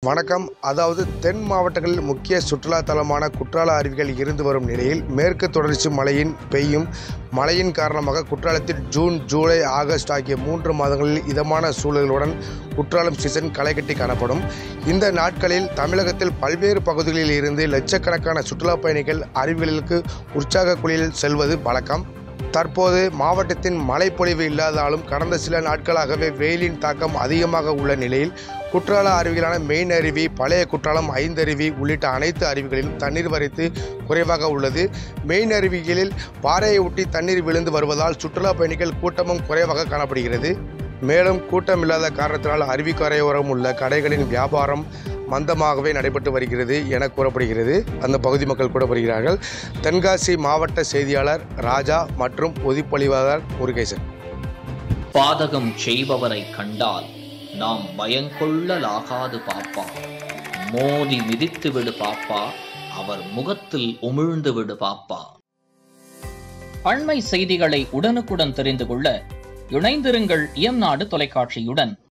வணக்கம் அதாவது தென் மாவட்டங்களில் முக்கிய சுற்றுலா தலமான குற்றால அருவிகள் இருந்து வரும் நிலையில் மேற்கு தொடர்ச்சி மழையின் பெய்யும் மழையின் காரணமாக குற்றாலத்தில் ஜூன் ஜூலை ஆகஸ்ட் ஆகிய மூன்று மாதங்களில் இதமான சூழலுடன் குற்றாலம் சீசன் களைகட்டி காணப்படும் இந்த நாட்களில் தமிழகத்தில் பல்வேறு பகுதிகளில் இருந்து லட்சக்கணக்கான சுற்றுலா பயணிகள் அருவிகளுக்கு உற்சாக குளியல் செல்வது வழக்கம் தற்போது மாவட்டத்தின் மழைப்பொழிவு இல்லாதாலும் கடந்த சில நாட்களாகவே வெயிலின் தாக்கம் அதிகமாக உள்ள நிலையில் குற்றால அருவிகளான மெயின் அருவி பழைய குற்றாலம் ஐந்தருவி உள்ளிட்ட அனைத்து அருவிகளிலும் தண்ணீர் வரைத்து குறைவாக உள்ளது மெயின் அருவிகளில் பாறையை ஒட்டி தண்ணீர் விழுந்து வருவதால் சுற்றுலா பயணிகள் கூட்டமும் குறைவாக காணப்படுகிறது மேலும் கூட்டம் இல்லாத காரணத்தினால் அருவி கரையோரம் உள்ள கடைகளின் வியாபாரம் மந்தமாகவே நடைபெற்று வருகிறது என கூறப்படுகிறது அந்த பகுதி மக்கள் கூறப்படுகிறார்கள் தென்காசி மாவட்ட செய்தியாளர் ராஜா மற்றும் பொதுப்பொழிவாளர் முருகேசன் பாதகம் செய்பவரை கண்டால் நாம் பயங்கொள்ளலாகாது பாப்பா மோதி மிதித்து விடு பாப்பா அவர் முகத்தில் உமிழ்ந்து விடு பாப்பா அண்மை செய்திகளை உடனுக்குடன் தெரிந்து கொள்ள இணைந்திருங்கள் இயம்நாடு தொலைக்காட்சியுடன்